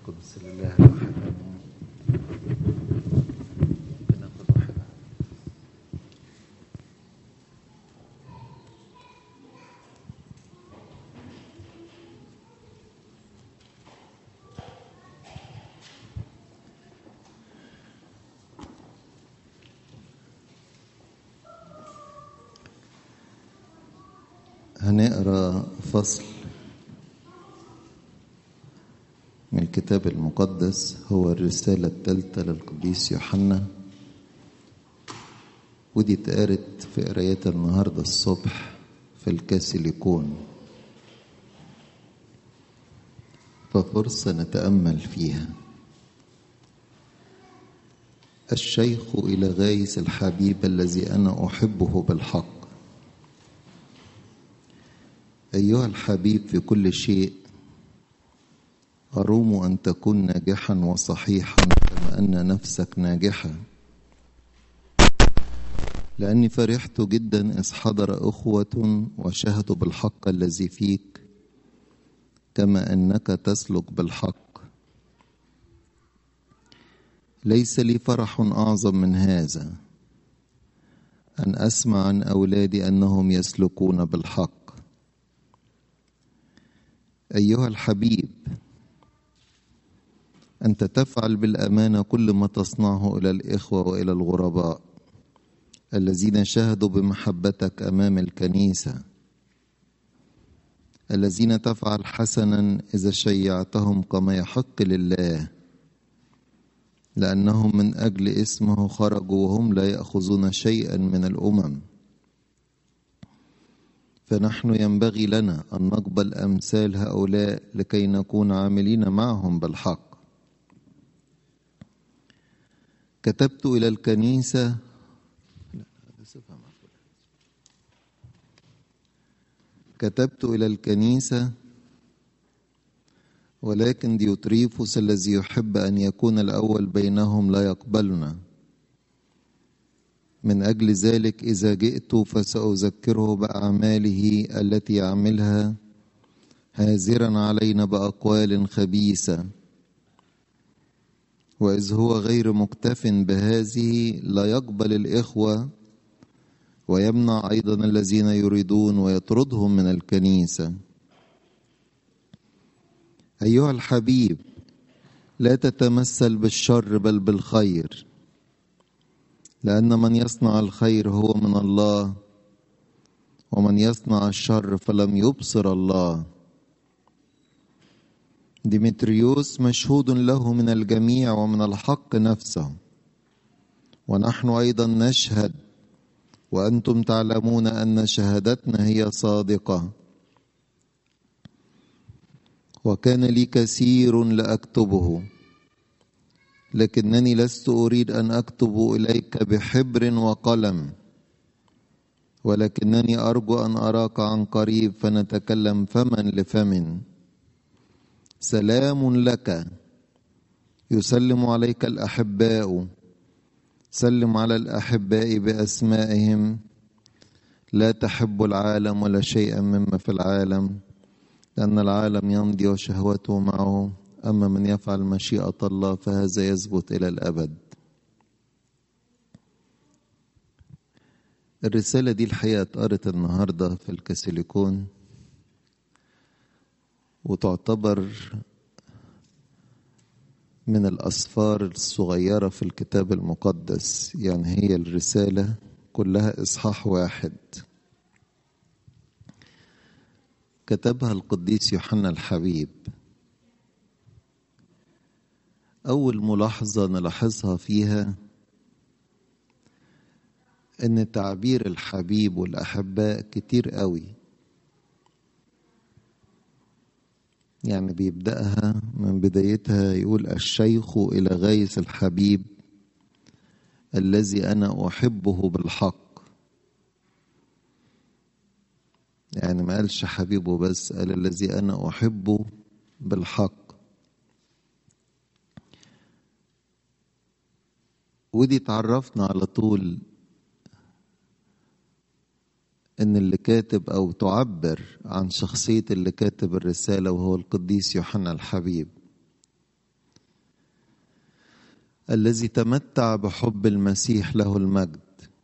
القدس لله الواحد امين بناخد واحدة هنقرا فصل من الكتاب المقدس هو الرسالة الثالثة للقديس يوحنا ودي اتقالت في قرايات النهاردة الصبح في الكاسيليكون ففرصة نتأمل فيها الشيخ إلى غايس الحبيب الذي أنا أحبه بالحق أيها الحبيب في كل شيء أروم أن تكون ناجحا وصحيحا كما أن نفسك ناجحة لأني فرحت جدا إذ حضر أخوة وشهدوا بالحق الذي فيك كما أنك تسلك بالحق ليس لي فرح أعظم من هذا أن أسمع عن أولادي أنهم يسلكون بالحق أيها الحبيب أنت تفعل بالأمانة كل ما تصنعه إلى الإخوة وإلى الغرباء الذين شهدوا بمحبتك أمام الكنيسة الذين تفعل حسنا إذا شيعتهم كما يحق لله لأنهم من أجل اسمه خرجوا وهم لا يأخذون شيئا من الأمم فنحن ينبغي لنا أن نقبل أمثال هؤلاء لكي نكون عاملين معهم بالحق كتبت إلى الكنيسة كتبت إلى الكنيسة ولكن ديوتريفوس الذي يحب أن يكون الأول بينهم لا يقبلنا من أجل ذلك إذا جئت فسأذكره بأعماله التي يعملها هازرا علينا بأقوال خبيثة وإذ هو غير مكتف بهذه لا يقبل الإخوة ويمنع أيضا الذين يريدون ويطردهم من الكنيسة أيها الحبيب لا تتمثل بالشر بل بالخير لأن من يصنع الخير هو من الله ومن يصنع الشر فلم يبصر الله ديمتريوس مشهود له من الجميع ومن الحق نفسه ونحن ايضا نشهد وانتم تعلمون ان شهادتنا هي صادقه وكان لي كثير لاكتبه لكنني لست اريد ان اكتب اليك بحبر وقلم ولكنني ارجو ان اراك عن قريب فنتكلم فما لفم سلام لك يسلم عليك الاحباء سلم على الاحباء باسمائهم لا تحب العالم ولا شيئا مما في العالم لان العالم يمضي وشهوته معه اما من يفعل مشيئه الله فهذا يثبت الى الابد الرساله دي الحقيقه اتقرت النهارده في الكاسيليكون وتعتبر من الأسفار الصغيرة في الكتاب المقدس يعني هي الرسالة كلها إصحاح واحد كتبها القديس يوحنا الحبيب أول ملاحظة نلاحظها فيها إن تعبير الحبيب والأحباء كتير قوي يعني بيبدأها من بدايتها يقول الشيخ إلى غايس الحبيب الذي أنا أحبه بالحق يعني ما قالش حبيبه بس قال الذي أنا أحبه بالحق ودي تعرفنا على طول ان اللي كاتب او تعبر عن شخصيه اللي كاتب الرساله وهو القديس يوحنا الحبيب الذي تمتع بحب المسيح له المجد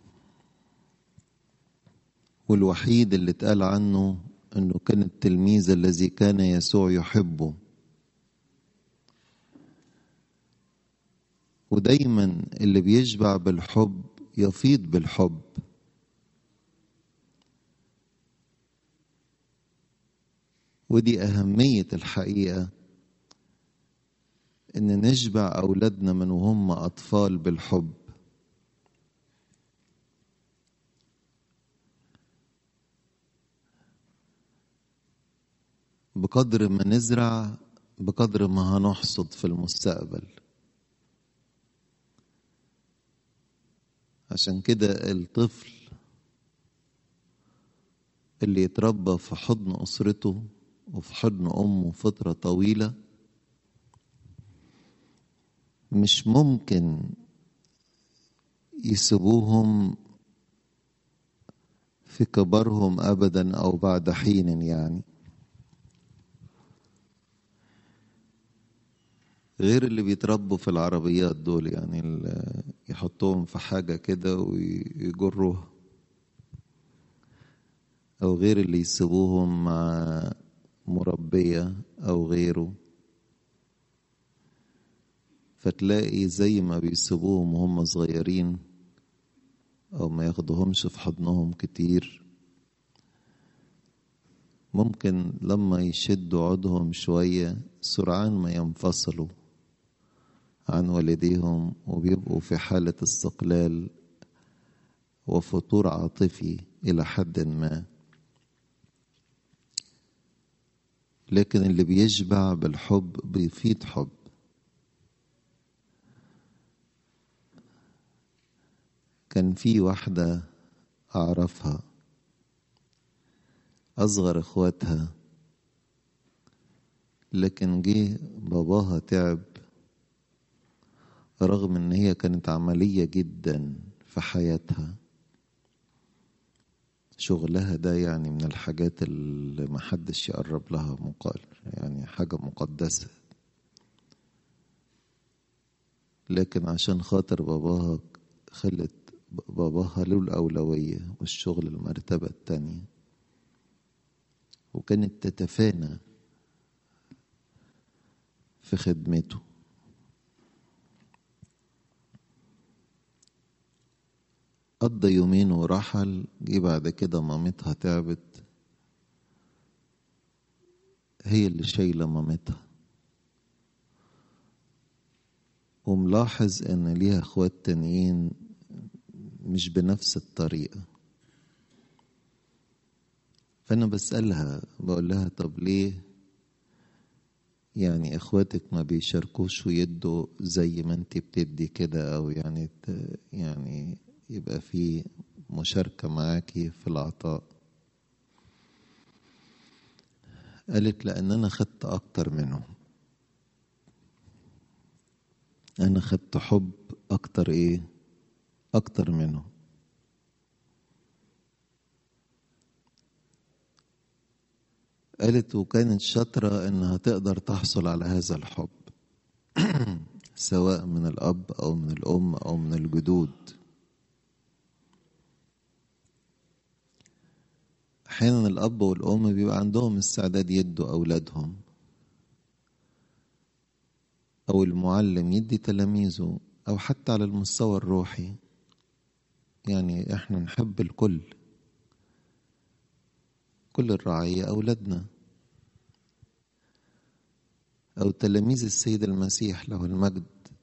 والوحيد اللي اتقال عنه انه كان التلميذ الذي كان يسوع يحبه ودايما اللي بيشبع بالحب يفيض بالحب ودي أهمية الحقيقة إن نشبع أولادنا من وهم أطفال بالحب بقدر ما نزرع بقدر ما هنحصد في المستقبل عشان كده الطفل اللي يتربى في حضن أسرته وفي حضن أمه فترة طويلة مش ممكن يسيبوهم في كبرهم أبدا أو بعد حين يعني غير اللي بيتربوا في العربيات دول يعني يحطوهم في حاجة كده ويجروها أو غير اللي يسيبوهم مع مربية أو غيره فتلاقي زي ما بيسيبوهم وهم صغيرين أو ما ياخدوهمش في حضنهم كتير ممكن لما يشدوا عودهم شوية سرعان ما ينفصلوا عن والديهم وبيبقوا في حالة استقلال وفتور عاطفي إلى حد ما لكن اللي بيشبع بالحب بيفيد حب كان في واحدة أعرفها أصغر إخواتها لكن جه باباها تعب رغم إن هي كانت عملية جدا في حياتها شغلها ده يعني من الحاجات اللي محدش يقرب لها مقال يعني حاجة مقدسة لكن عشان خاطر باباها خلت باباها له الأولوية والشغل المرتبة التانية وكانت تتفانى في خدمته قضى يومين ورحل جه بعد كده مامتها تعبت هي اللي شايلة مامتها وملاحظ ان ليها اخوات تانيين مش بنفس الطريقة فانا بسألها بقول لها طب ليه يعني اخواتك ما بيشاركوش ويدوا زي ما انت بتدي كده او يعني يعني يبقى في مشاركة معاكي في العطاء قالت لأن أنا خدت أكتر منهم أنا خدت حب أكتر إيه أكتر منهم قالت وكانت شاطرة إنها تقدر تحصل على هذا الحب سواء من الأب أو من الأم أو من الجدود أحيانا الأب والأم بيبقى عندهم استعداد يدوا أولادهم أو المعلم يدي تلاميذه أو حتى على المستوى الروحي يعني إحنا نحب الكل كل الرعية أولادنا أو تلاميذ السيد المسيح له المجد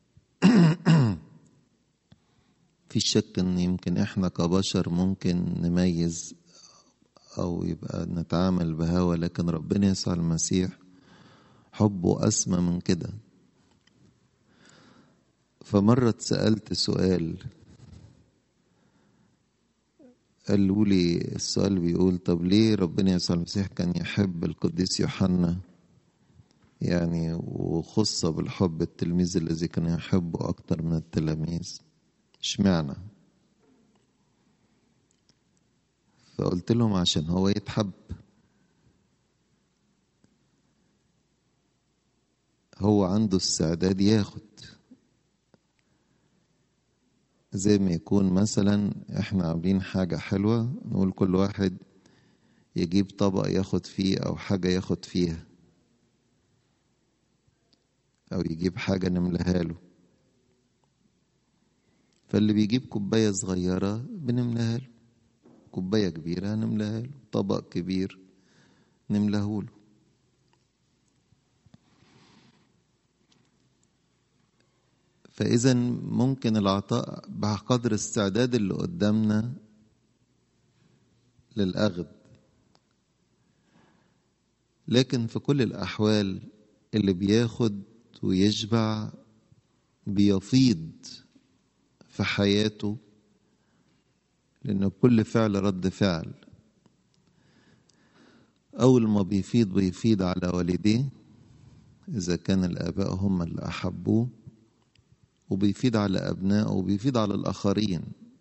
في شك إن يمكن إحنا كبشر ممكن نميز أو يبقى نتعامل بهوى لكن ربنا يسوع المسيح حبه أسمى من كده فمرة اتسألت سؤال قالوا لي السؤال بيقول طب ليه ربنا يسوع المسيح كان يحب القديس يوحنا يعني وخص بالحب التلميذ الذي كان يحبه أكتر من التلاميذ اشمعنى فقلت لهم عشان هو يتحب هو عنده استعداد ياخد زي ما يكون مثلا احنا عاملين حاجة حلوة نقول كل واحد يجيب طبق ياخد فيه أو حاجة ياخد فيها أو يجيب حاجة نملاها له فاللي بيجيب كوباية صغيرة بنملاها له كوباية كبيرة نملاها له طبق كبير نملاه له فإذا ممكن العطاء بقدر استعداد اللي قدامنا للأخذ لكن في كل الأحوال اللي بياخد ويشبع بيفيض في حياته لأن كل فعل رد فعل أول ما بيفيض بيفيض على والديه إذا كان الآباء هم اللي أحبوه وبيفيد على أبنائه وبيفيد على الآخرين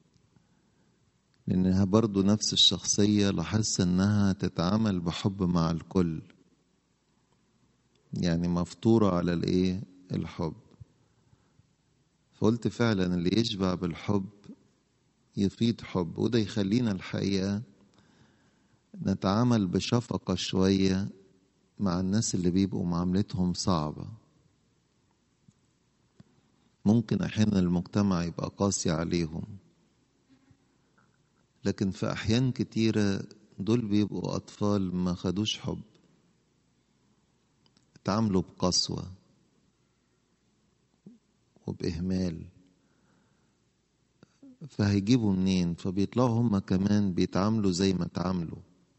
لأنها برضو نفس الشخصية لاحظت إنها تتعامل بحب مع الكل يعني مفطورة على الإيه الحب فقلت فعلا اللي يشبع بالحب يفيد حب وده يخلينا الحقيقة نتعامل بشفقة شوية مع الناس اللي بيبقوا معاملتهم صعبة ممكن أحيانا المجتمع يبقى قاسي عليهم لكن في أحيان كتيرة دول بيبقوا أطفال ما خدوش حب اتعاملوا بقسوة وبإهمال فهيجيبوا منين فبيطلعوا هما كمان بيتعاملوا زي ما تعاملوا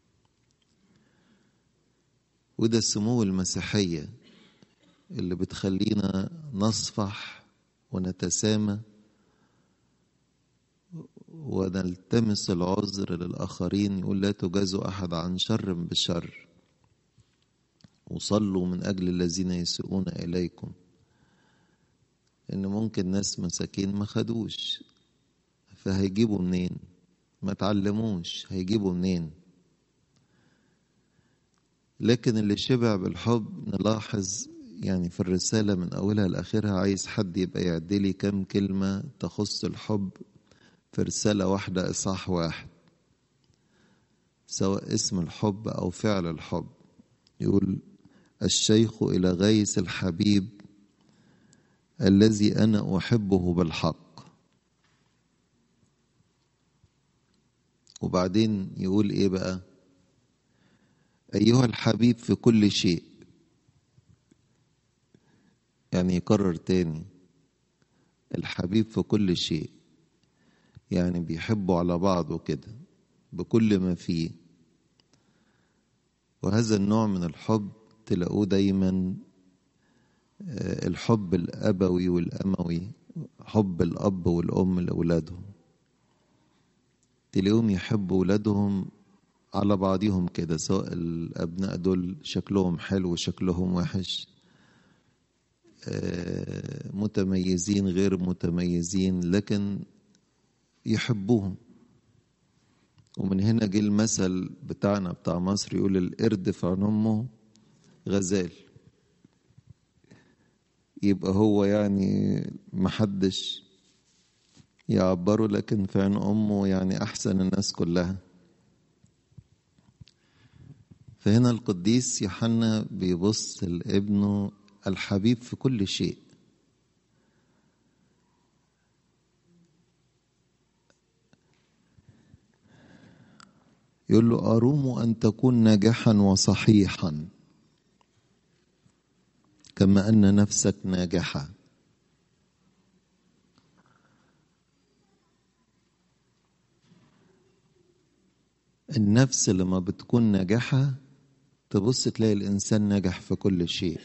وده السمو المسيحية اللي بتخلينا نصفح ونتسامى ونلتمس العذر للآخرين يقول لا تجازوا أحد عن شر بشر وصلوا من أجل الذين يسيئون إليكم إن ممكن ناس مساكين ما خدوش فهيجيبوا منين ما تعلموش هيجيبوا منين لكن اللي شبع بالحب نلاحظ يعني في الرسالة من أولها لآخرها عايز حد يبقى يعدلي كم كلمة تخص الحب في رسالة واحدة إصحاح واحد سواء اسم الحب أو فعل الحب يقول الشيخ إلى غيث الحبيب الذي أنا أحبه بالحق وبعدين يقول إيه بقى أيها الحبيب في كل شيء يعني يكرر تاني الحبيب في كل شيء يعني بيحبوا على بعضه كده بكل ما فيه وهذا النوع من الحب تلاقوه دايما الحب الأبوي والأموي حب الأب والأم لأولادهم تلاقيهم يحبوا أولادهم على بعضهم كده سواء الأبناء دول شكلهم حلو وشكلهم وحش متميزين غير متميزين لكن يحبوهم ومن هنا جه المثل بتاعنا بتاع مصر يقول القرد في عن امه غزال يبقى هو يعني محدش يعبره لكن في عين امه يعني احسن الناس كلها فهنا القديس يوحنا بيبص لابنه الحبيب في كل شيء يقول له أروم أن تكون ناجحا وصحيحا كما أن نفسك ناجحة النفس لما بتكون ناجحة تبص تلاقي الإنسان ناجح في كل شيء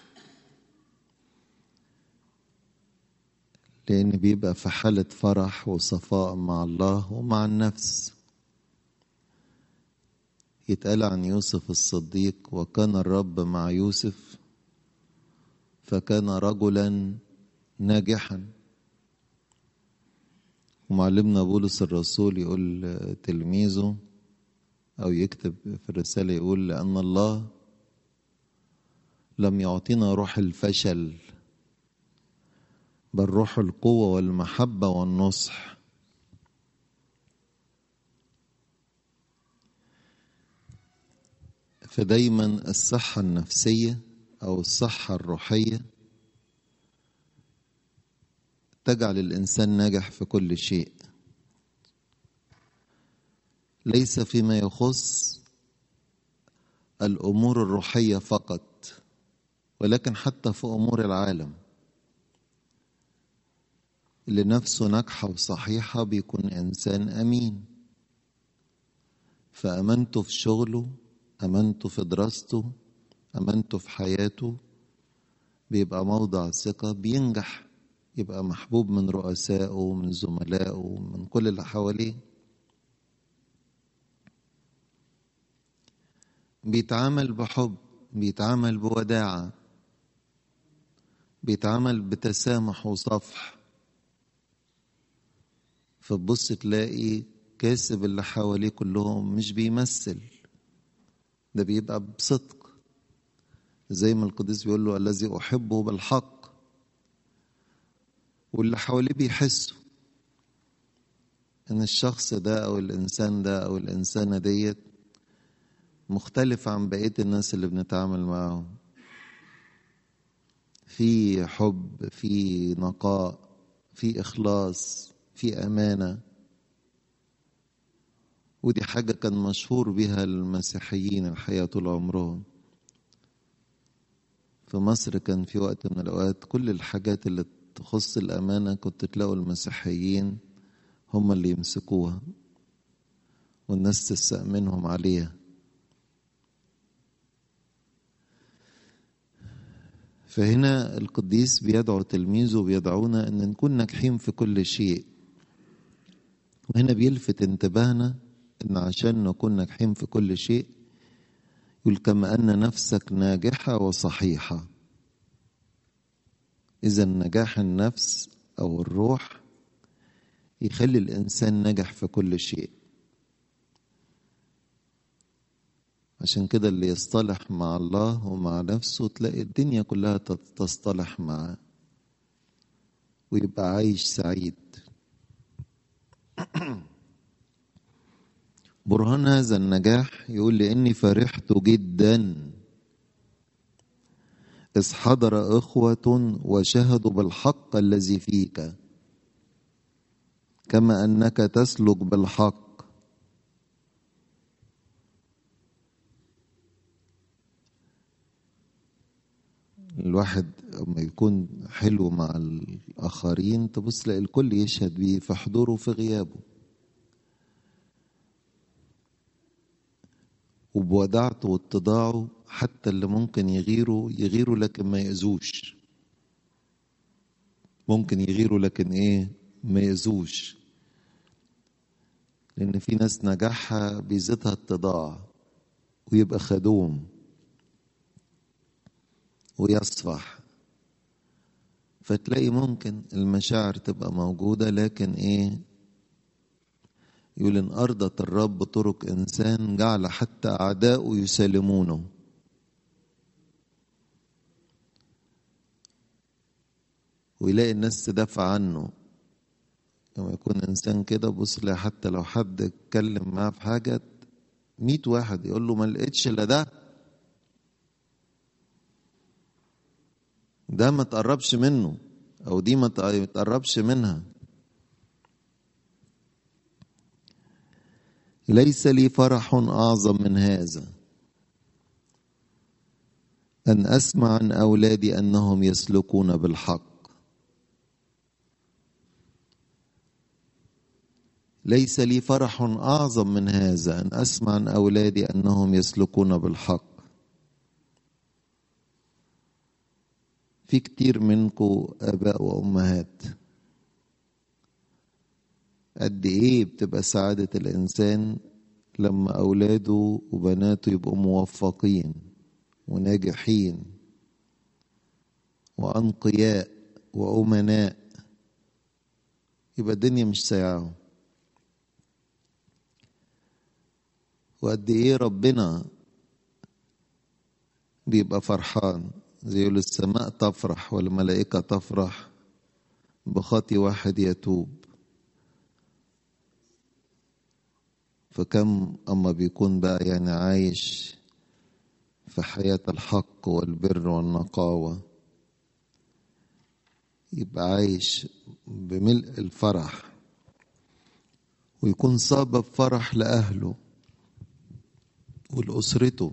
لأن بيبقى في حالة فرح وصفاء مع الله ومع النفس يتقال عن يوسف الصديق وكان الرب مع يوسف فكان رجلا ناجحا ومعلمنا بولس الرسول يقول تلميذه أو يكتب في الرسالة يقول لأن الله لم يعطينا روح الفشل بل روح القوة والمحبة والنصح فدايما الصحة النفسية أو الصحة الروحية تجعل الإنسان ناجح في كل شيء ليس فيما يخص الأمور الروحية فقط ولكن حتى في أمور العالم اللي نفسه ناجحة وصحيحة بيكون إنسان أمين فأمنته في شغله أمنته في دراسته أمنته في حياته بيبقى موضع ثقة بينجح يبقى محبوب من رؤسائه ومن زملائه ومن كل اللي حواليه بيتعامل بحب بيتعامل بوداعة بيتعامل بتسامح وصفح فتبص تلاقي كاسب اللي حواليه كلهم مش بيمثل ده بيبقى بصدق زي ما القديس بيقول له الذي أحبه بالحق واللي حواليه بيحسوا ان الشخص ده او الانسان ده او الانسانه ديت مختلف عن بقيه الناس اللي بنتعامل معاهم في حب في نقاء في اخلاص في امانه ودي حاجه كان مشهور بها المسيحيين الحقيقه طول عمرهم في مصر كان في وقت من الاوقات كل الحاجات اللي تخص الأمانة كنت تلاقوا المسيحيين هم اللي يمسكوها والناس تستأمنهم عليها فهنا القديس بيدعو تلميذه وبيدعونا أن نكون ناجحين في كل شيء وهنا بيلفت انتباهنا أن عشان نكون ناجحين في كل شيء يقول كما أن نفسك ناجحة وصحيحة إذا نجاح النفس أو الروح يخلي الإنسان نجح في كل شيء عشان كده اللي يصطلح مع الله ومع نفسه تلاقي الدنيا كلها تصطلح معاه ويبقى عايش سعيد برهان هذا النجاح يقول لإني فرحت جداً إذ حضر إخوة وشهدوا بالحق الذي فيك كما أنك تسلك بالحق الواحد لما يكون حلو مع الآخرين تبص تلاقي الكل يشهد بيه في حضوره وفي غيابه وبودعته واتضاعه حتى اللي ممكن يغيروا يغيروا لكن ما يأذوش ممكن يغيروا لكن ايه ما يأذوش لأن في ناس نجاحها بيزيدها اتضاع ويبقى خدوم ويصفح فتلاقي ممكن المشاعر تبقى موجودة لكن ايه يقول إن أرضت الرب طرق إنسان جعل حتى أعداؤه يسالمونه ويلاقي الناس تدافع عنه لما يكون إنسان كده بص لي حتى لو حد اتكلم معاه في حاجة ميت واحد يقول له ما لقيتش إلا ده ده ما تقربش منه أو دي ما تقربش منها ليس لي فرح اعظم من هذا ان اسمع عن اولادي انهم يسلكون بالحق ليس لي فرح اعظم من هذا ان اسمع عن اولادي انهم يسلكون بالحق في كتير منكم اباء وامهات قد ايه بتبقى سعادة الانسان لما اولاده وبناته يبقوا موفقين وناجحين وانقياء وامناء يبقى الدنيا مش سايعاهم وقد ايه ربنا بيبقى فرحان زي يقول السماء تفرح والملائكة تفرح بخطي واحد يتوب فكم أما بيكون بقى يعني عايش في حياة الحق والبر والنقاوة يبقى عايش بملء الفرح ويكون سبب فرح لأهله ولأسرته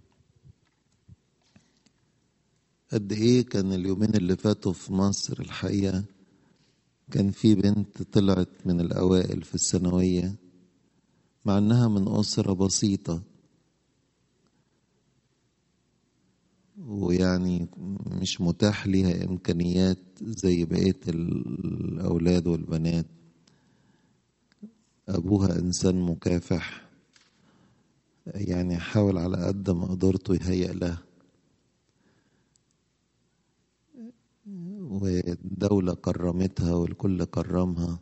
قد إيه كان اليومين اللي فاتوا في مصر الحقيقة كان في بنت طلعت من الأوائل في الثانوية مع إنها من أسرة بسيطة ويعني مش متاح ليها إمكانيات زي بقية الأولاد والبنات أبوها إنسان مكافح يعني حاول على قد ما قدرته يهيئ لها والدولة كرمتها والكل كرمها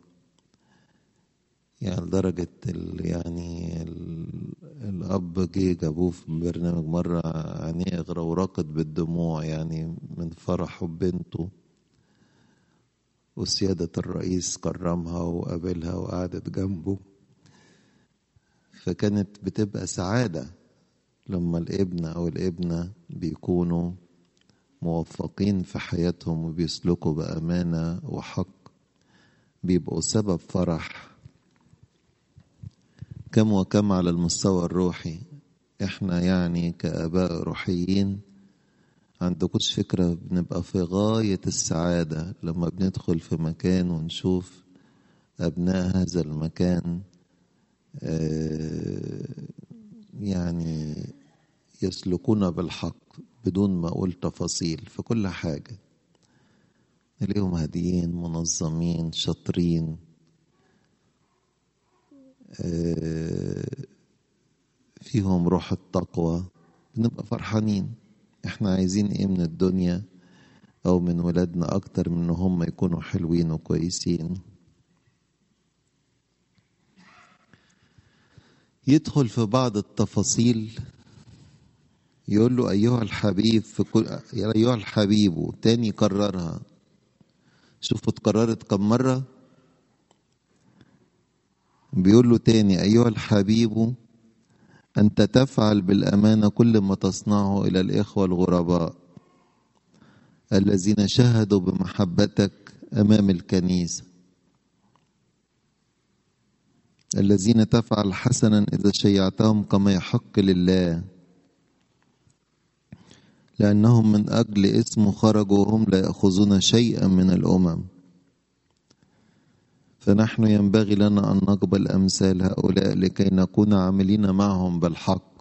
يعني لدرجة ال يعني ال الأب جه جابوه في برنامج مرة عينيه إغرى وراقد بالدموع يعني من فرحه ببنته وسيادة الرئيس كرمها وقابلها وقعدت جنبه فكانت بتبقى سعادة لما الابن أو الابنة بيكونوا موفقين في حياتهم وبيسلكوا بأمانة وحق بيبقوا سبب فرح كم وكم على المستوى الروحي احنا يعني كآباء روحيين عندكوش فكرة بنبقى في غاية السعادة لما بندخل في مكان ونشوف أبناء هذا المكان يعني يسلكون بالحق بدون ما أقول تفاصيل في كل حاجة اليوم هاديين منظمين شاطرين فيهم روح التقوى بنبقى فرحانين احنا عايزين ايه من الدنيا او من ولادنا اكتر من ان هم يكونوا حلوين وكويسين يدخل في بعض التفاصيل يقول له ايها الحبيب في كل يا ايها الحبيب تاني يكررها شوفوا اتكررت كم مره بيقول له تاني أيها الحبيب أنت تفعل بالأمانة كل ما تصنعه إلى الإخوة الغرباء الذين شهدوا بمحبتك أمام الكنيسة الذين تفعل حسنا إذا شيعتهم كما يحق لله لأنهم من أجل اسمه خرجوا وهم لا يأخذون شيئا من الأمم فنحن ينبغي لنا أن نقبل أمثال هؤلاء لكي نكون عاملين معهم بالحق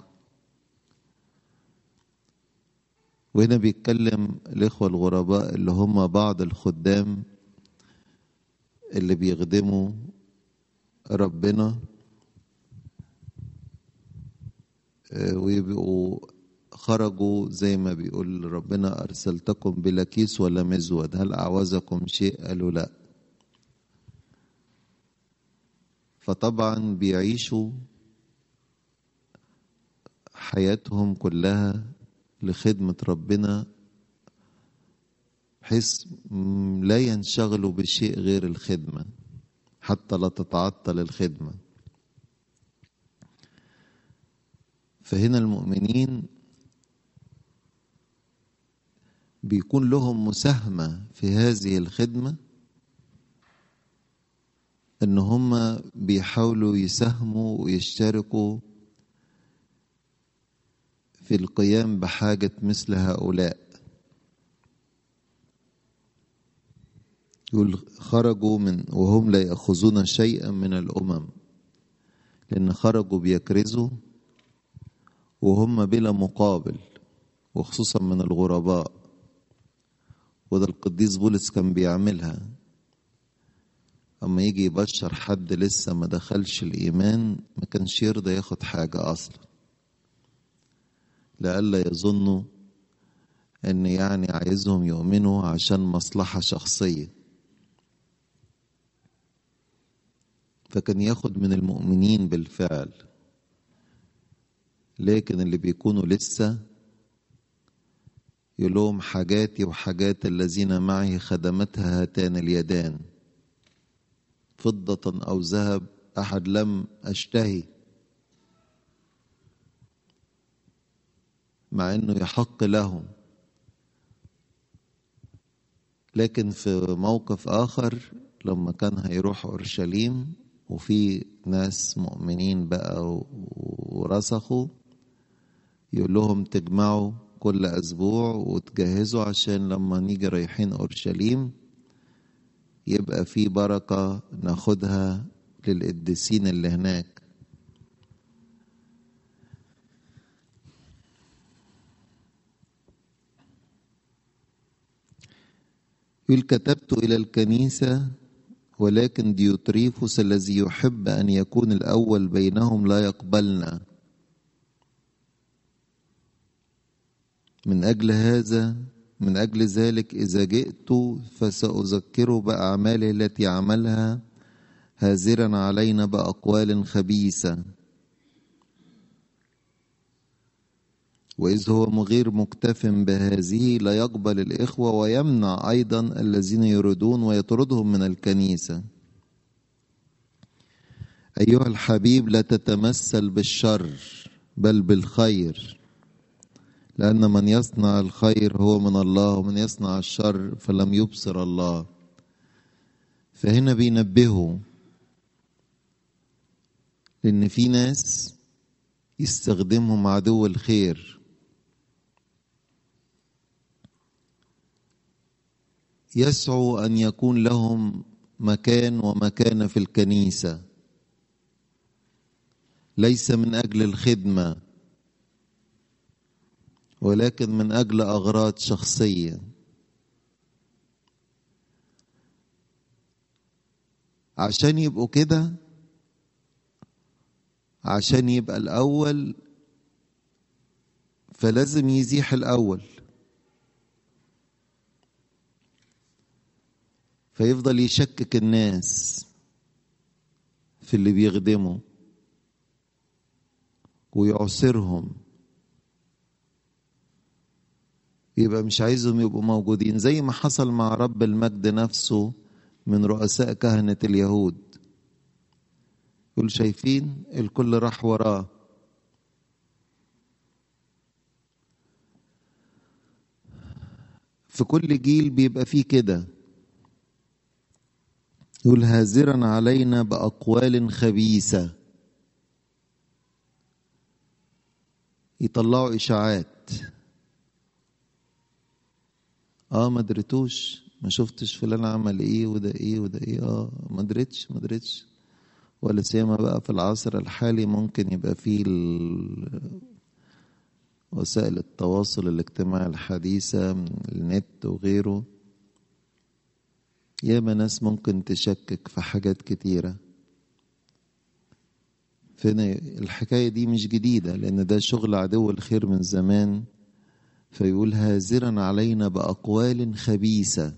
وهنا بيتكلم الإخوة الغرباء اللي هم بعض الخدام اللي بيخدموا ربنا ويبقوا خرجوا زي ما بيقول ربنا أرسلتكم بلا كيس ولا مزود هل أعوزكم شيء قالوا لأ فطبعا بيعيشوا حياتهم كلها لخدمة ربنا بحيث لا ينشغلوا بشيء غير الخدمة حتى لا تتعطل الخدمة فهنا المؤمنين بيكون لهم مساهمة في هذه الخدمة ان هم بيحاولوا يساهموا ويشتركوا في القيام بحاجة مثل هؤلاء يقول خرجوا من وهم لا يأخذون شيئا من الأمم لأن خرجوا بيكرزوا وهم بلا مقابل وخصوصا من الغرباء وده القديس بولس كان بيعملها أما يجي يبشر حد لسه ما دخلش الإيمان ما كانش يرضى ياخد حاجة أصلا لئلا يظنوا إن يعني عايزهم يؤمنوا عشان مصلحة شخصية فكان ياخد من المؤمنين بالفعل لكن اللي بيكونوا لسه يقول لهم حاجاتي وحاجات الذين معي خدمتها هاتان اليدان فضة أو ذهب أحد لم أشتهي مع أنه يحق له لكن في موقف آخر لما كان هيروح أورشليم وفي ناس مؤمنين بقى ورسخوا يقول لهم تجمعوا كل أسبوع وتجهزوا عشان لما نيجي رايحين أورشليم يبقى في بركة ناخدها للقديسين اللي هناك يقول كتبت إلى الكنيسة ولكن ديوتريفوس الذي يحب أن يكون الأول بينهم لا يقبلنا من أجل هذا من أجل ذلك إذا جئت فسأذكره بأعماله التي عملها هازرا علينا بأقوال خبيثة وإذ هو غير مكتف بهذه لا يقبل الإخوة ويمنع أيضا الذين يريدون ويطردهم من الكنيسة أيها الحبيب لا تتمثل بالشر بل بالخير لأن من يصنع الخير هو من الله ومن يصنع الشر فلم يبصر الله فهنا بينبهوا لأن في ناس يستخدمهم عدو الخير يسعوا أن يكون لهم مكان ومكانة في الكنيسة ليس من أجل الخدمة ولكن من أجل أغراض شخصية عشان يبقوا كده عشان يبقى الأول فلازم يزيح الأول فيفضل يشكك الناس في اللي بيخدموا ويعسرهم يبقى مش عايزهم يبقوا موجودين زي ما حصل مع رب المجد نفسه من رؤساء كهنة اليهود يقول شايفين الكل راح وراه في كل جيل بيبقى فيه كده يقول هازرا علينا بأقوال خبيثة يطلعوا إشاعات اه ما دريتوش ما شفتش فلان عمل ايه وده ايه وده ايه اه ما دريتش ما دريتش ولا سيما بقى في العصر الحالي ممكن يبقى فيه وسائل التواصل الاجتماعي الحديثة النت وغيره ياما ناس ممكن تشكك في حاجات كتيرة فهنا الحكاية دي مش جديدة لأن ده شغل عدو الخير من زمان فيقول هازرا علينا بأقوال خبيثة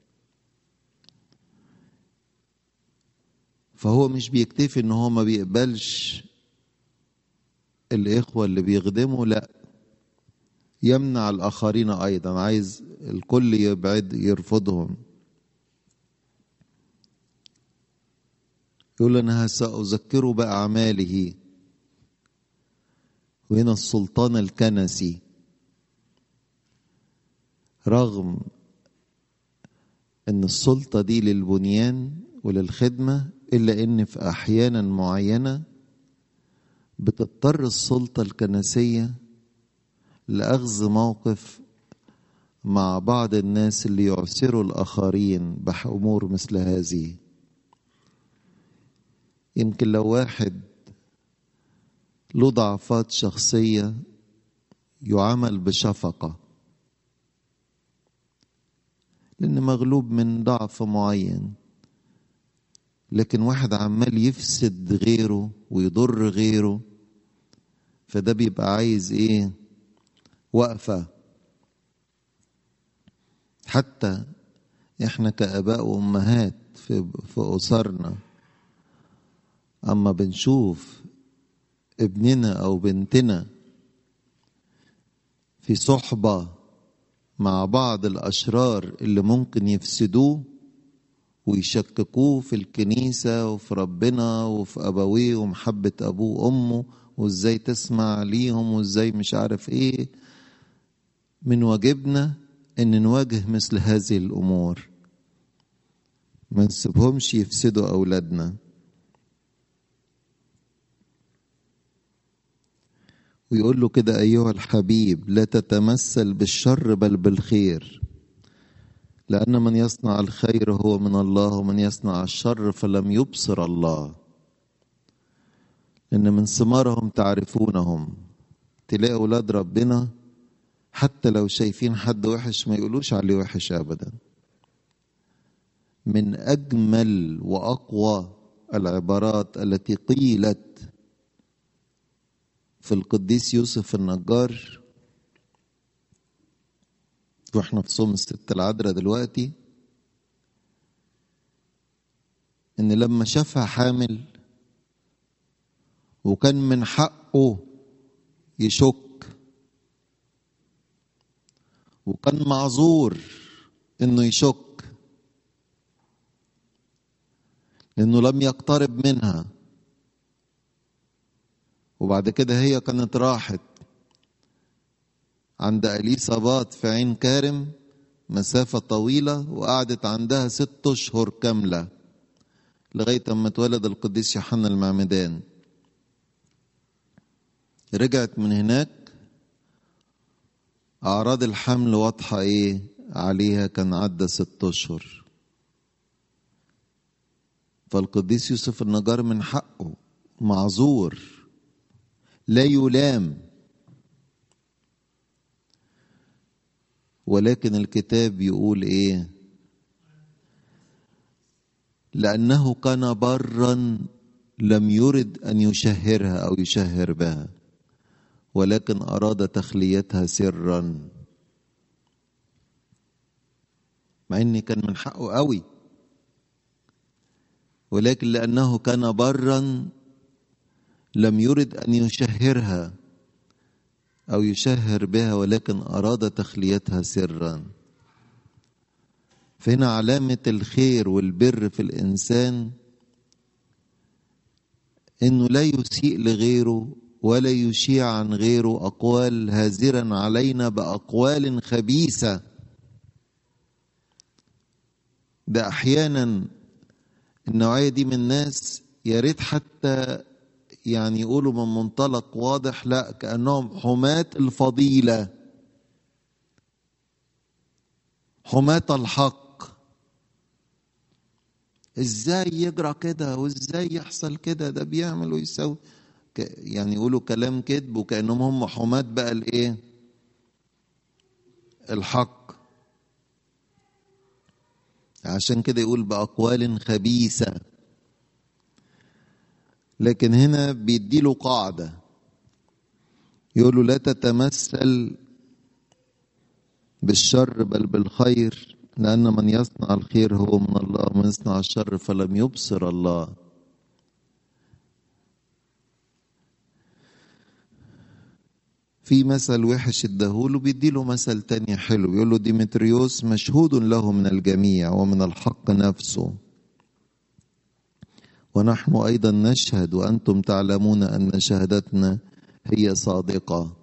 فهو مش بيكتفي ان هو ما بيقبلش الإخوة اللي بيخدموا لا يمنع الآخرين أيضا عايز الكل يبعد يرفضهم يقول أنا سأذكره بأعماله وهنا السلطان الكنسي رغم ان السلطه دي للبنيان وللخدمه الا ان في احيانا معينه بتضطر السلطه الكنسيه لاخذ موقف مع بعض الناس اللي يعسروا الاخرين بامور مثل هذه يمكن لو واحد له ضعفات شخصيه يعامل بشفقه لأن مغلوب من ضعف معين لكن واحد عمال يفسد غيره ويضر غيره فده بيبقى عايز ايه وقفة حتى احنا كآباء وأمهات في, في أسرنا أما بنشوف ابننا أو بنتنا في صحبة مع بعض الأشرار اللي ممكن يفسدوه ويشككوه في الكنيسة وفي ربنا وفي أبويه ومحبة أبوه وأمه وإزاي تسمع ليهم وإزاي مش عارف إيه من واجبنا إن نواجه مثل هذه الأمور ما نسيبهمش يفسدوا أولادنا ويقول له كده أيها الحبيب لا تتمثل بالشر بل بالخير لأن من يصنع الخير هو من الله ومن يصنع الشر فلم يبصر الله إن من ثمارهم تعرفونهم تلاقي أولاد ربنا حتى لو شايفين حد وحش ما يقولوش عليه وحش أبدا من أجمل وأقوى العبارات التي قيلت في القديس يوسف النجار واحنا في صوم الست العذراء دلوقتي ان لما شافها حامل وكان من حقه يشك وكان معذور انه يشك لانه لم يقترب منها وبعد كده هي كانت راحت عند أليصابات في عين كارم مسافة طويلة وقعدت عندها ست أشهر كاملة لغاية أما اتولد القديس يوحنا المعمدان رجعت من هناك أعراض الحمل واضحة إيه عليها كان عدى ست أشهر فالقديس يوسف النجار من حقه معذور لا يلام ولكن الكتاب يقول ايه لانه كان برا لم يرد ان يشهرها او يشهر بها ولكن اراد تخليتها سرا مع ان كان من حقه قوي ولكن لانه كان برا لم يرد ان يشهرها او يشهر بها ولكن اراد تخليتها سرا فهنا علامه الخير والبر في الانسان انه لا يسيء لغيره ولا يشيع عن غيره اقوال هازرا علينا باقوال خبيثه ده احيانا النوعيه دي من الناس يا ريت حتى يعني يقولوا من منطلق واضح لا كأنهم حماة الفضيلة حماة الحق ازاي يجرى كده وازاي يحصل كده ده بيعمل ويسوي يعني يقولوا كلام كذب وكأنهم هم حماة بقى الايه الحق عشان كده يقول بأقوال خبيثة لكن هنا بيديله قاعدة يقول له لا تتمثل بالشر بل بالخير لأن من يصنع الخير هو من الله ومن يصنع الشر فلم يبصر الله في مثل وحش اداهوله بيديله مثل تاني حلو يقول له ديمتريوس مشهود له من الجميع ومن الحق نفسه ونحن ايضا نشهد وانتم تعلمون ان شهادتنا هي صادقه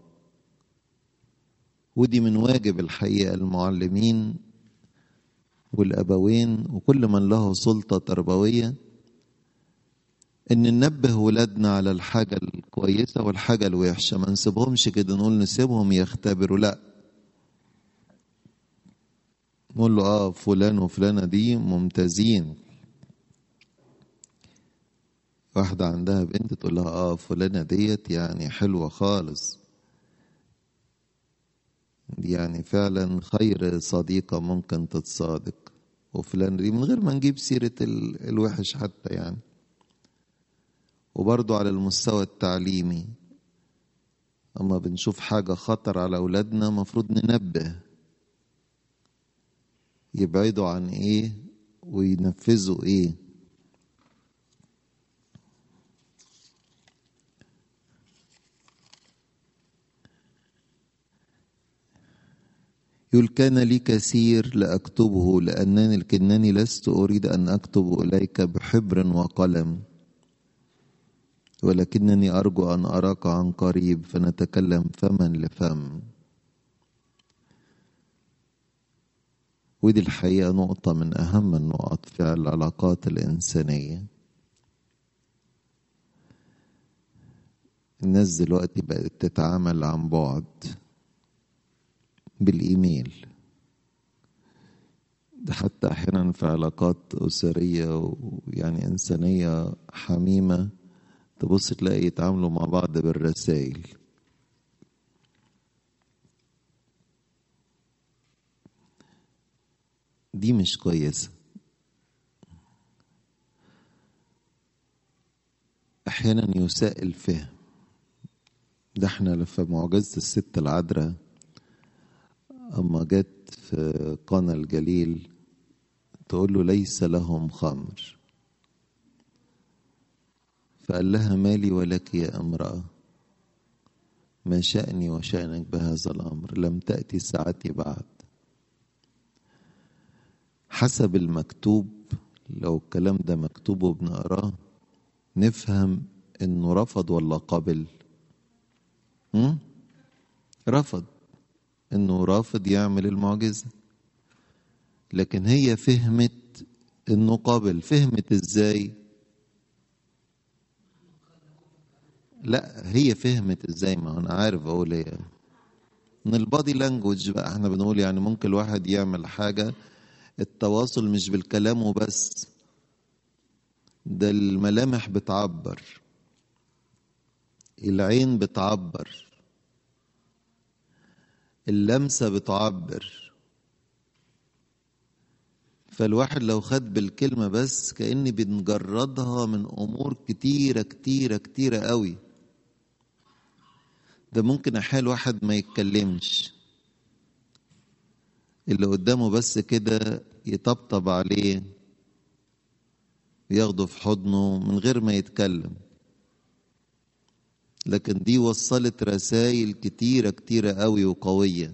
ودي من واجب الحقيقه المعلمين والابوين وكل من له سلطه تربويه ان ننبه ولادنا على الحاجه الكويسه والحاجه الوحشه ما نسيبهمش كده نقول نسيبهم يختبروا لا نقول له اه فلان وفلانه دي ممتازين واحدة عندها بنت تقول لها اه فلانة ديت يعني حلوة خالص يعني فعلا خير صديقة ممكن تتصادق وفلان دي من غير ما نجيب سيرة الوحش حتى يعني وبرضو على المستوى التعليمي أما بنشوف حاجة خطر على أولادنا مفروض ننبه يبعدوا عن إيه وينفذوا إيه يقول كان لي كثير لأكتبه لأنني لكنني لست أريد أن أكتب إليك بحبر وقلم ولكنني أرجو أن أراك عن قريب فنتكلم فما لفم ودي الحقيقة نقطة من أهم النقط في العلاقات الإنسانية الناس دلوقتي بقت تتعامل عن بعد بالإيميل ده حتى أحيانا في علاقات أسرية ويعني إنسانية حميمة تبص تلاقي يتعاملوا مع بعض بالرسائل دي مش كويسة أحيانا يساء الفهم ده احنا في معجزة الست العذراء أما جت في قنا الجليل تقول له ليس لهم خمر فقال لها مالي ولك يا امرأة ما شأني وشأنك بهذا الأمر لم تأتي ساعتي بعد حسب المكتوب لو الكلام ده مكتوب وبنقراه نفهم انه رفض ولا قبل هم؟ رفض انه رافض يعمل المعجزه لكن هي فهمت انه قابل فهمت ازاي لا هي فهمت ازاي ما انا عارف اقول ايه من البادي لانجوج بقى احنا بنقول يعني ممكن الواحد يعمل حاجه التواصل مش بالكلام وبس ده الملامح بتعبر العين بتعبر اللمسه بتعبر فالواحد لو خد بالكلمه بس كاني بنجردها من امور كتيره كتيره كتيره قوي ده ممكن احيال واحد ما يتكلمش اللي قدامه بس كده يطبطب عليه ياخده في حضنه من غير ما يتكلم لكن دي وصلت رسائل كتيرة كتيرة قوي وقوية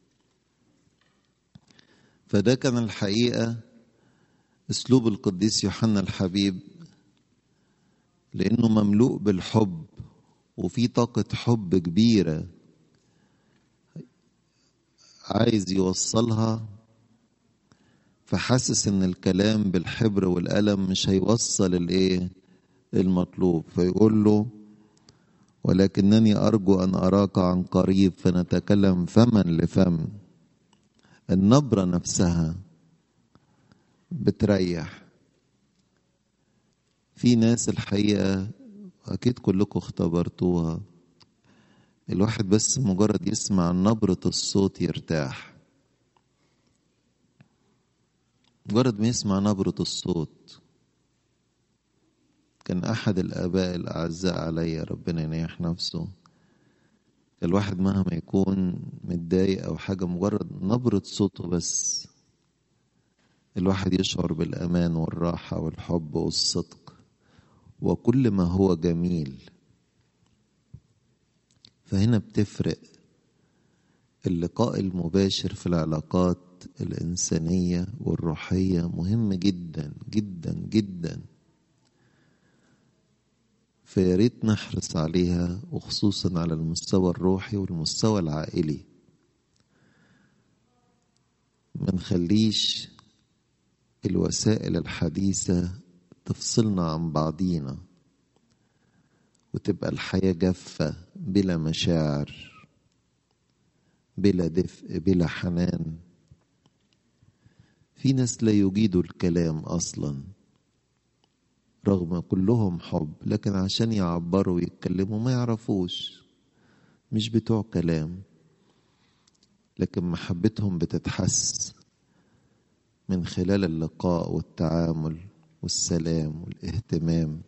فده كان الحقيقة اسلوب القديس يوحنا الحبيب لانه مملوء بالحب وفي طاقة حب كبيرة عايز يوصلها فحاسس ان الكلام بالحبر والقلم مش هيوصل الايه المطلوب فيقول له ولكنني ارجو ان اراك عن قريب فنتكلم فما لفم النبره نفسها بتريح في ناس الحقيقه اكيد كلكم اختبرتوها الواحد بس مجرد يسمع نبره الصوت يرتاح مجرد ما يسمع نبرة الصوت كان أحد الآباء الأعزاء علي ربنا ينيح نفسه الواحد مهما يكون متضايق أو حاجة مجرد نبرة صوته بس الواحد يشعر بالأمان والراحة والحب والصدق وكل ما هو جميل فهنا بتفرق اللقاء المباشر في العلاقات الإنسانية والروحية مهم جدا جدا جدا فياريت نحرص عليها وخصوصا على المستوى الروحي والمستوى العائلي ما نخليش الوسائل الحديثة تفصلنا عن بعضينا وتبقى الحياة جافة بلا مشاعر بلا دفء بلا حنان في ناس لا يجيدوا الكلام اصلا رغم كلهم حب لكن عشان يعبروا ويتكلموا ما يعرفوش مش بتوع كلام لكن محبتهم بتتحس من خلال اللقاء والتعامل والسلام والاهتمام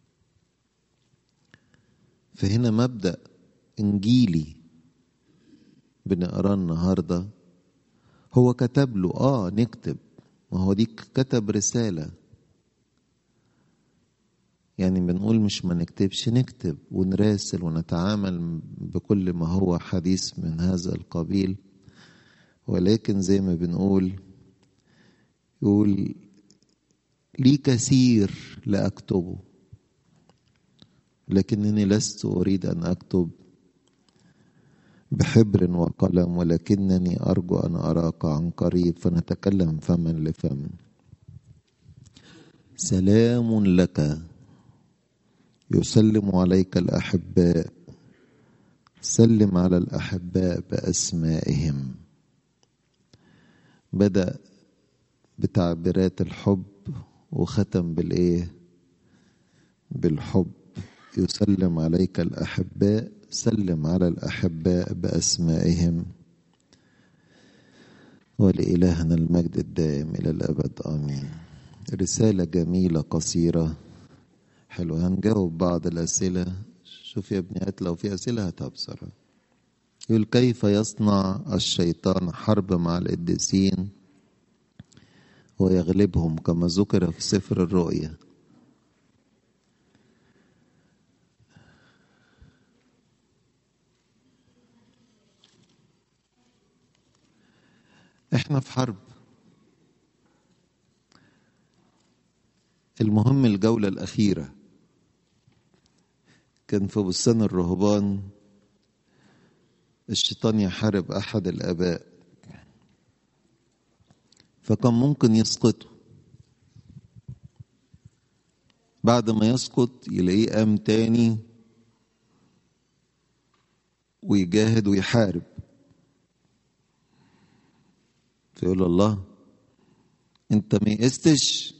فهنا مبدا انجيلي بنقراه النهارده هو كتب له اه نكتب ما هو دي كتب رسالة يعني بنقول مش ما نكتبش نكتب ونراسل ونتعامل بكل ما هو حديث من هذا القبيل ولكن زي ما بنقول يقول لي كثير لأكتبه لكنني لست أريد أن أكتب بحبر وقلم ولكنني أرجو أن أراك عن قريب فنتكلم فما لفم سلام لك يسلم عليك الأحباء سلم على الأحباء بأسمائهم بدأ بتعبيرات الحب وختم بالإيه بالحب يسلم عليك الأحباء سلم على الأحباء بأسمائهم ولإلهنا المجد الدائم إلى الأبد آمين رسالة جميلة قصيرة حلوة هنجاوب بعض الأسئلة شوف يا ابني هات لو في أسئلة هاتها بسرعة يقول كيف يصنع الشيطان حرب مع القديسين ويغلبهم كما ذكر في سفر الرؤيا احنا في حرب المهم الجولة الأخيرة كان في بستان الرهبان الشيطان يحارب أحد الآباء فكان ممكن يسقطه بعد ما يسقط يلاقيه قام تاني ويجاهد ويحارب فيقول الله انت ما يئستش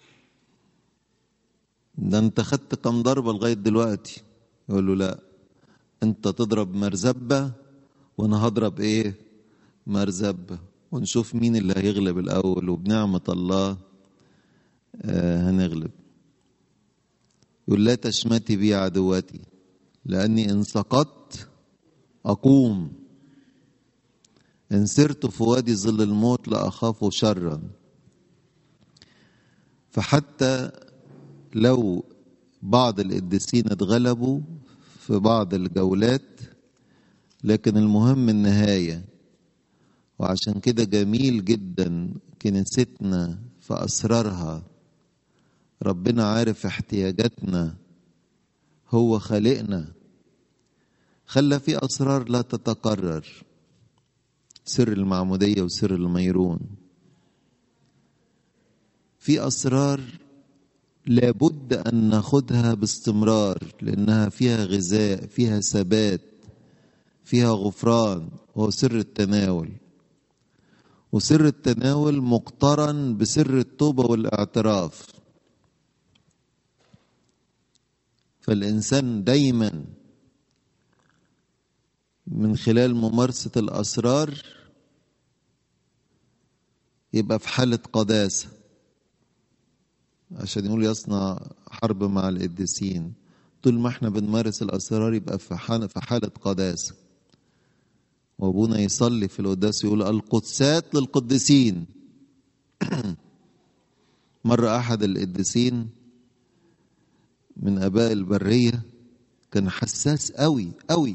ده انت خدت كم ضربة لغاية دلوقتي يقول له لا انت تضرب مرزبة وانا هضرب ايه مرزبة ونشوف مين اللي هيغلب الاول وبنعمة الله آه هنغلب يقول لا تشمتي بي عدواتي لاني ان سقطت اقوم ان سرت في وادي ظل الموت لا اخاف شرا فحتى لو بعض القديسين اتغلبوا في بعض الجولات لكن المهم النهايه وعشان كده جميل جدا كنيستنا في اسرارها ربنا عارف احتياجاتنا هو خالقنا خلى في اسرار لا تتكرر سر المعموديه وسر الميرون في اسرار لابد ان ناخدها باستمرار لانها فيها غذاء فيها ثبات فيها غفران وهو سر التناول وسر التناول مقترن بسر التوبه والاعتراف فالانسان دايما من خلال ممارسه الاسرار يبقى في حاله قداسه عشان يقول يصنع حرب مع القديسين طول ما احنا بنمارس الاسرار يبقى في حاله في حاله قداسه وابونا يصلي في القداس يقول القدسات للقديسين مره احد القديسين من اباء البريه كان حساس قوي قوي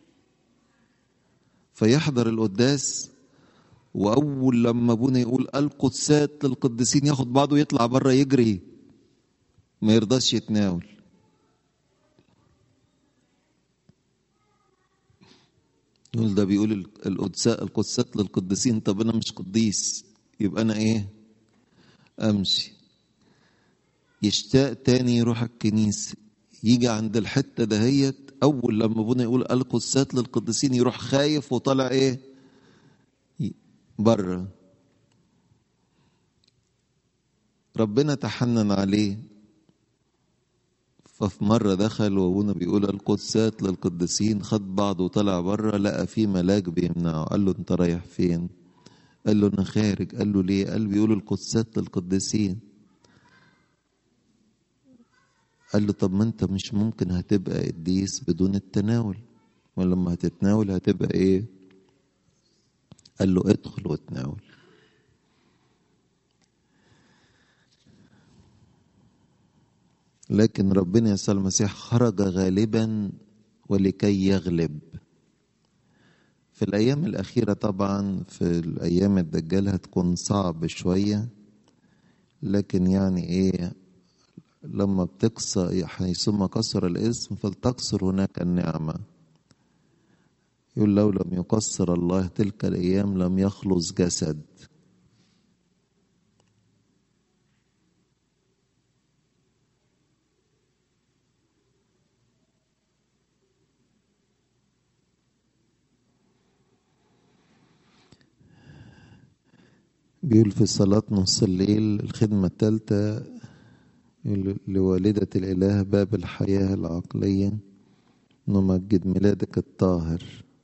فيحضر القداس واول لما ابونا يقول القدسات للقديسين ياخد بعضه ويطلع بره يجري ما يرضاش يتناول يقول ده بيقول القدساء القدسات للقديسين طب انا مش قديس يبقى انا ايه امشي يشتاق تاني يروح الكنيسه يجي عند الحته دهيت اول لما ابونا يقول القدسات للقديسين يروح خايف وطالع ايه بره ربنا تحنن عليه ففي مرة دخل وابونا بيقول القدسات للقديسين خد بعضه وطلع بره لقى في ملاك بيمنعه قال له انت رايح فين قال له انا خارج قال له ليه قال بيقول القدسات للقديسين قال له طب ما انت مش ممكن هتبقى قديس بدون التناول ولما هتتناول هتبقى ايه قال له ادخل وتناول لكن ربنا يسوع المسيح خرج غالبا ولكي يغلب في الأيام الأخيرة طبعا في الأيام الدجال هتكون صعب شوية لكن يعني إيه لما بتكسر حيثما كسر الاسم فلتكسر هناك النعمة يقول لو لم يقصر الله تلك الأيام لم يخلص جسد بيقول في صلاة نص الليل الخدمة الثالثة لوالدة الإله باب الحياة العقلية نمجد ميلادك الطاهر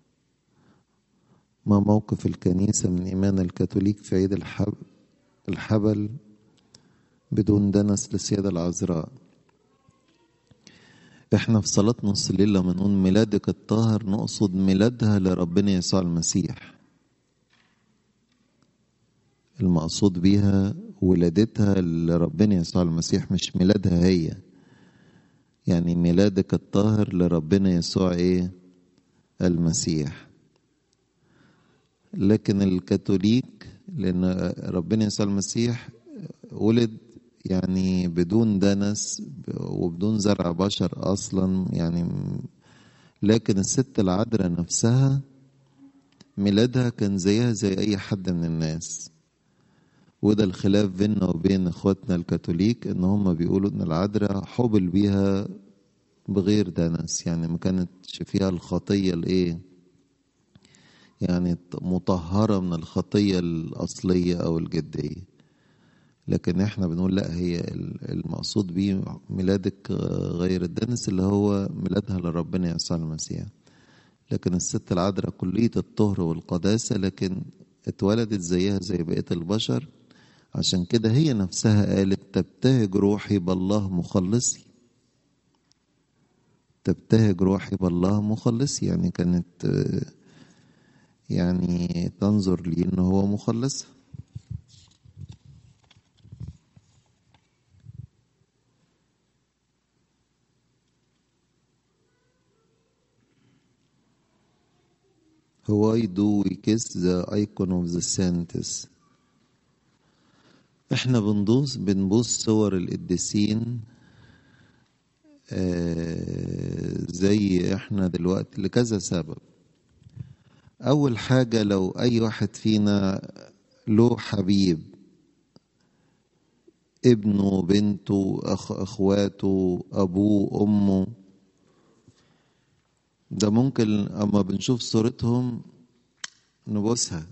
ما موقف الكنيسة من إيمان الكاثوليك في عيد الحب الحبل بدون دنس للسيدة العذراء احنا في صلاة نص الليل لما نقول ميلادك الطاهر نقصد ميلادها لربنا يسوع المسيح المقصود بيها ولادتها لربنا يسوع المسيح مش ميلادها هي يعني ميلادك الطاهر لربنا يسوع ايه المسيح لكن الكاثوليك لان ربنا يسوع المسيح ولد يعني بدون دنس وبدون زرع بشر اصلا يعني لكن الست العذراء نفسها ميلادها كان زيها زي اي حد من الناس وده الخلاف بيننا وبين اخواتنا الكاثوليك ان هم بيقولوا ان العذراء حبل بيها بغير دنس يعني ما كانتش فيها الخطيه الايه يعني مطهره من الخطيه الاصليه او الجديه لكن احنا بنقول لا هي المقصود بيه ميلادك غير الدنس اللي هو ميلادها لربنا يسوع المسيح لكن الست العذراء كلية الطهر والقداسة لكن اتولدت زيها زي بقية البشر عشان كده هي نفسها قالت تبتهج روحي بالله مخلصي تبتهج روحي بالله مخلصي يعني كانت يعني تنظر لي ان هو مخلصها Why do we kiss the icon of the saints? احنا بنبص بنبص صور القديسين آه زي احنا دلوقتي لكذا سبب اول حاجة لو اي واحد فينا له حبيب ابنه بنته أخ اخواته ابوه امه ده ممكن اما بنشوف صورتهم نبوسها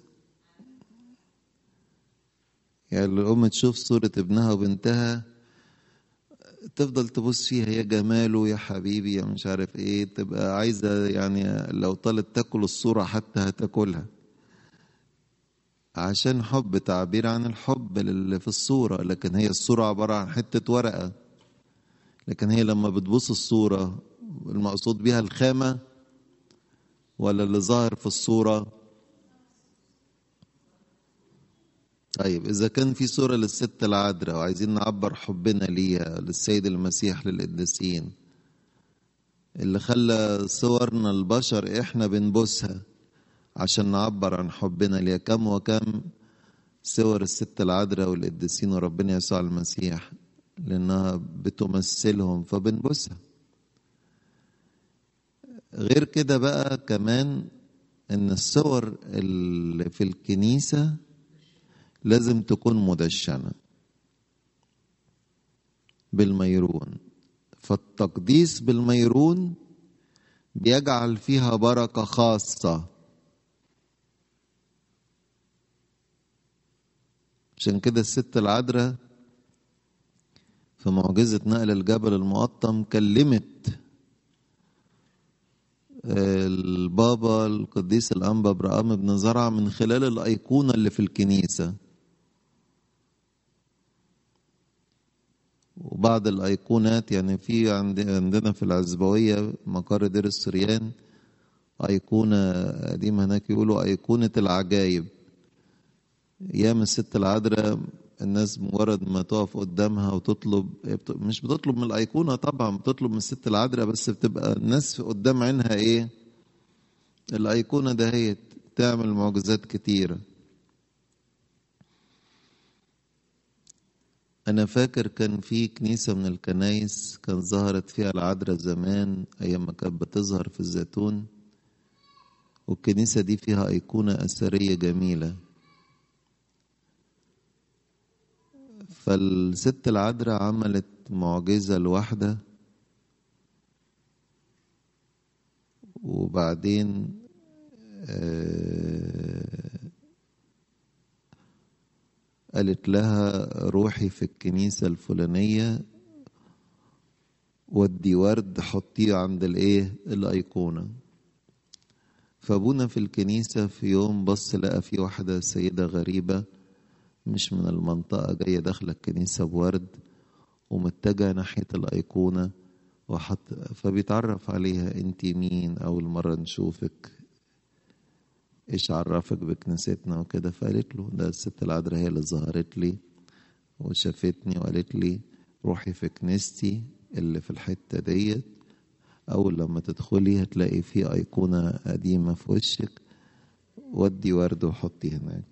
يعني الأم تشوف صورة ابنها وبنتها تفضل تبص فيها يا جماله يا حبيبي يا مش عارف ايه تبقى عايزة يعني لو طالت تاكل الصورة حتى هتاكلها عشان حب تعبير عن الحب اللي في الصورة لكن هي الصورة عبارة عن حتة ورقة لكن هي لما بتبص الصورة المقصود بها الخامة ولا اللي ظاهر في الصورة طيب إذا كان في صورة للست العذراء وعايزين نعبر حبنا ليها للسيد المسيح للقديسين اللي خلى صورنا البشر إحنا بنبوسها عشان نعبر عن حبنا ليها كم وكم صور الست العذراء والقديسين وربنا يسوع المسيح لأنها بتمثلهم فبنبوسها غير كده بقى كمان ان الصور اللي في الكنيسة لازم تكون مدشنة بالميرون فالتقديس بالميرون بيجعل فيها بركة خاصة عشان كده الست العذراء في معجزة نقل الجبل المقطم كلمت البابا القديس الأنبا برقام بن زرع من خلال الأيقونة اللي في الكنيسة وبعض الأيقونات يعني في عندنا في العزبوية مقر دير السريان أيقونة قديمة هناك يقولوا أيقونة العجايب أيام الست العذراء الناس مجرد ما تقف قدامها وتطلب مش بتطلب من الايقونه طبعا بتطلب من الست العذراء بس بتبقى الناس قدام عينها ايه الايقونه دهيت وبتعمل معجزات كتيرة أنا فاكر كان في كنيسة من الكنايس كان ظهرت فيها العذراء زمان أيام ما كانت بتظهر في الزيتون والكنيسة دي فيها أيقونة أثرية جميلة فالست العذراء عملت معجزة لوحدة وبعدين آه قالت لها روحي في الكنيسة الفلانية ودي ورد حطيه عند الايه الايقونة فابونا في الكنيسة في يوم بص لقى في واحدة سيدة غريبة مش من المنطقة جاية داخلة الكنيسة بورد ومتجهة ناحية الأيقونة وحط فبيتعرف عليها انت مين أول مرة نشوفك ايش عرفك بكنيستنا وكده فقالت له ده الست العذراء هي اللي ظهرت لي وشافتني وقالت لي روحي في كنيستي اللي في الحتة ديت أول لما تدخلي هتلاقي في أيقونة قديمة في وشك ودي ورد وحطي هناك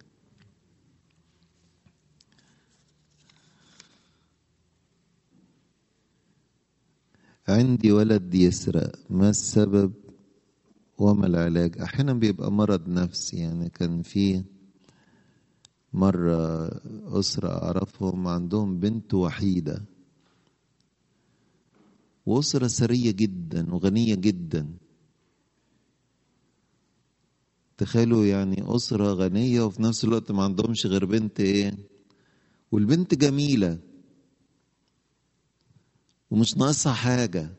عندي ولد يسرق ما السبب وما العلاج احيانا بيبقى مرض نفسي يعني كان في مرة أسرة أعرفهم عندهم بنت وحيدة وأسرة ثرية جدا وغنية جدا تخيلوا يعني أسرة غنية وفي نفس الوقت ما عندهمش غير بنت إيه والبنت جميلة ومش ناقصها حاجة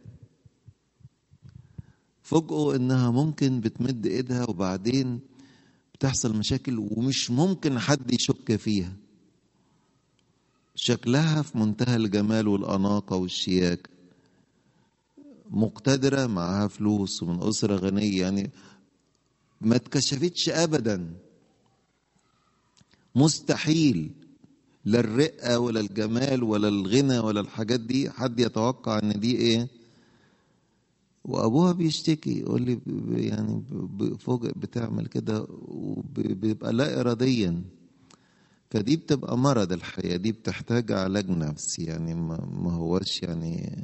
فوجئوا انها ممكن بتمد ايدها وبعدين بتحصل مشاكل ومش ممكن حد يشك فيها شكلها في منتهى الجمال والأناقة والشياكة مقتدرة معاها فلوس ومن أسرة غنية يعني ما اتكشفتش أبدا مستحيل لا الرقة ولا الجمال ولا الغنى ولا الحاجات دي حد يتوقع ان دي ايه وابوها بيشتكي يقول لي يعني فوق بتعمل كده وبيبقى لا اراديا فدي بتبقى مرض الحياه دي بتحتاج علاج نفسي يعني ما هوش يعني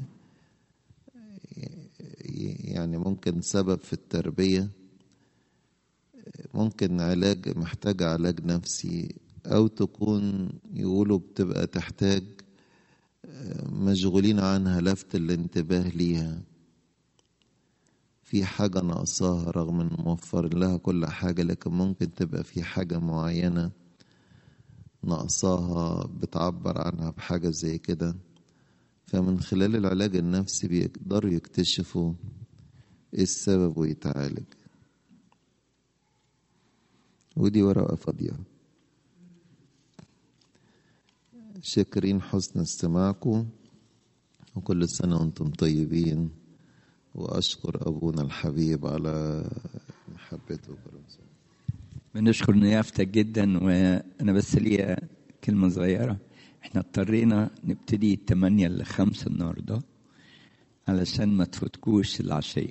يعني ممكن سبب في التربيه ممكن علاج محتاج علاج نفسي او تكون يقولوا بتبقى تحتاج مشغولين عنها لفت الانتباه ليها في حاجة ناقصاها رغم ان موفر لها كل حاجة لكن ممكن تبقى في حاجة معينة ناقصاها بتعبر عنها بحاجة زي كده فمن خلال العلاج النفسي بيقدروا يكتشفوا ايه السبب ويتعالج ودي ورقة فاضية شاكرين حسن استماعكم وكل سنة وانتم طيبين وأشكر أبونا الحبيب على محبته وكرمته بنشكر نيافتك جدا وأنا بس ليا كلمة صغيرة احنا اضطرينا نبتدي التمانية لخمسة النهاردة علشان ما تفوتكوش العشية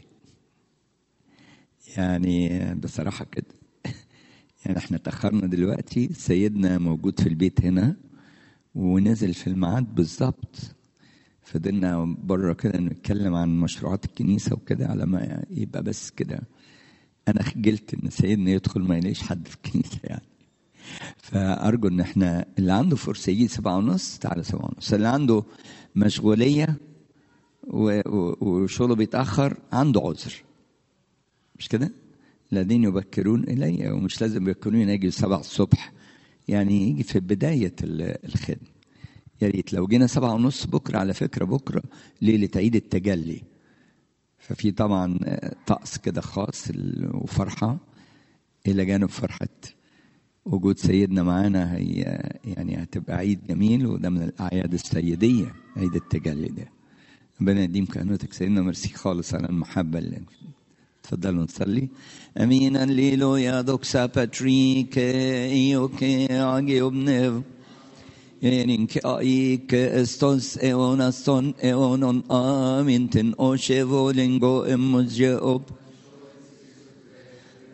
يعني بصراحة كده يعني احنا تأخرنا دلوقتي سيدنا موجود في البيت هنا ونزل في الميعاد بالظبط فضلنا بره كده نتكلم عن مشروعات الكنيسه وكده على ما يبقى بس كده انا خجلت ان سيدنا يدخل ما يلاقيش حد في الكنيسه يعني فارجو ان احنا اللي عنده فرصه يجي سبعة ونص تعالى سبعة ونص اللي عنده مشغوليه وشغله بيتاخر عنده عذر مش كده؟ الذين يبكرون الي ومش لازم يبكرون يجي سبعة الصبح يعني يجي في بدايه الخدمه يا ريت لو جينا سبعة ونص بكرة على فكرة بكرة ليلة عيد التجلي ففي طبعا طقس كده خاص وفرحة إلى جانب فرحة وجود سيدنا معانا هي يعني هتبقى عيد جميل وده من الأعياد السيدية عيد التجلي ده ربنا يديم كهنوتك سيدنا ميرسي خالص على المحبة اللي تفضلوا نصلي امين الليلو يا دوكسا باتريك ايوكي اجي وبنف Erinke aike estos eonaston eonon aminten o shevolingo emuzje op.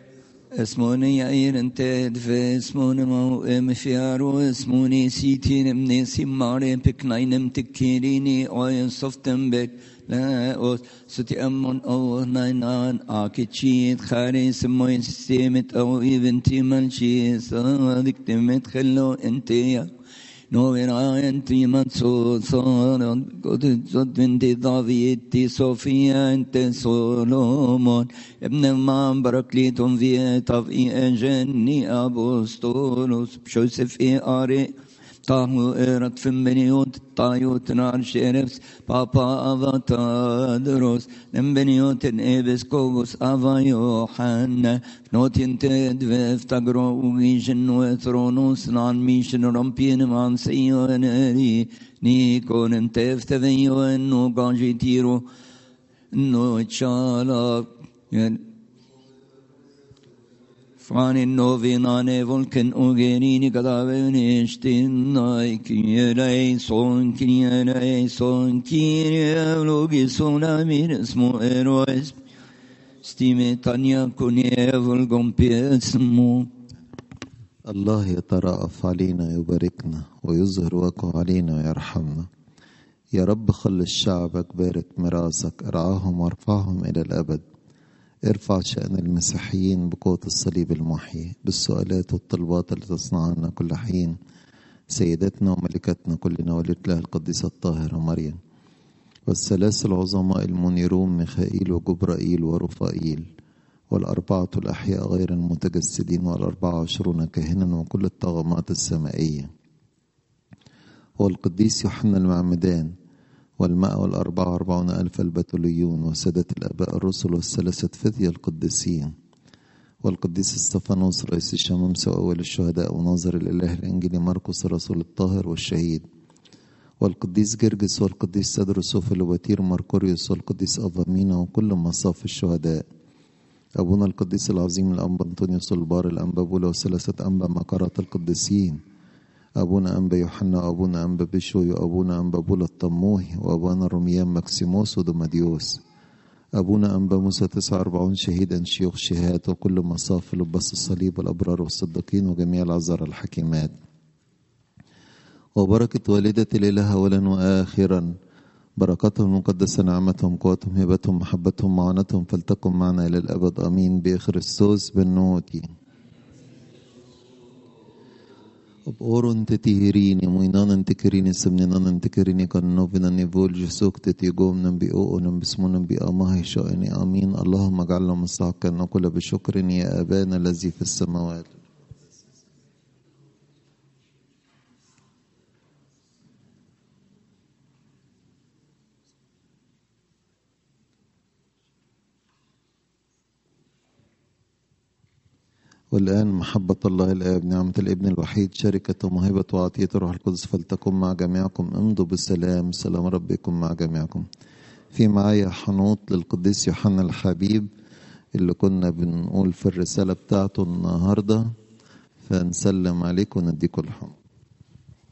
اسموني يائر انت دفع اسمون مو مفيارو اسموني سيتين من سيماري بكناينم تكيريني اوي صفتم بك لا اوس ستي امون او ناينان اكيتشيت خاري سموين سيمت او ايفنتي مالشي صادق تمت خلو انت يا نوفينا انت ماتسو صار قد زد انت ضافيتي صوفيا انت سولومون ابن ما بركليتم في طفئي جني ابوستولوس بشوسف اي اري طاهو إيرت في منيوت طايوت نار شيرفس بابا أفا تادروس نمبنيوت إيبس كوبوس أفا يوحنا نوتين تدفف تقرو ويشن وثرونوس نان ميشن رمبين مان سيونري نيكون انتف تفيو انو قاجي تيرو انو اتشالا يعني Fani novinane volken ugerini kadavene stinai kierei son kierei son kirie logi sonamin smo eroes stime tanya kunie volgon piesmo الله يترأف علينا يباركنا ويظهر وجهه علينا ويرحمنا يا رب خلص شعبك بارك ميراثك ارعاهم وارفعهم إلى الأبد ارفع شأن المسيحيين بقوة الصليب المحيي بالسؤالات والطلبات اللي تصنع عنا كل حين سيدتنا وملكتنا كلنا وليت لها القديسة الطاهرة مريم والثلاث العظماء المنيرون ميخائيل وجبرائيل ورفائيل والأربعة الأحياء غير المتجسدين والأربعة وعشرون كاهنا وكل الطغمات السمائية والقديس يوحنا المعمدان والماء والأربعة وأربعون ألف البتوليون وسادة الآباء الرسل والثلاثة فتية القديسين والقديس استفانوس رئيس الشمامسة وأول الشهداء وناظر الإله الإنجيلي مرقس الرسول الطاهر والشهيد والقديس جرجس والقديس سدرس وفيلوباتير ماركوريوس والقديس أفامينا وكل مصاف الشهداء أبونا القديس العظيم الأنبا أنطونيوس البار الأنبا بولا وثلاثة أنبا مقرات القديسين أبونا أنبا يوحنا وأبونا أنبا بشوي وأبونا أنبا بولا الطموحي وأبونا روميان مكسيموس ودوماديوس أبونا أنبا موسى تسعة وأربعون شهيدا شيوخ شهاد وكل مصاف لباس الصليب والأبرار والصديقين وجميع العذراء الحكيمات وبركة والدة الإله أولا وآخرا بركاتهم المقدسة نعمتهم قوتهم هبتهم محبتهم معونتهم فلتكن معنا إلى الأبد آمين بخريستوس بنوتي Oron te tihirini, muinanan te kirini semninanan te kirini kan novinan nivol جسوك تتيقوم نبي أو نبي اسمو نبي أماه شائني آمين اللهم اجعلنا مستحقا نقول بشكر يا أبانا الذي في السماوات والآن محبة الله الآب نعمة الابن الوحيد شركة وموهبة وعطية الروح القدس فلتكن مع جميعكم امضوا بالسلام سلام ربكم مع جميعكم في معايا حنوط للقديس يوحنا الحبيب اللي كنا بنقول في الرسالة بتاعته النهاردة فنسلم عليكم ونديكم الحمد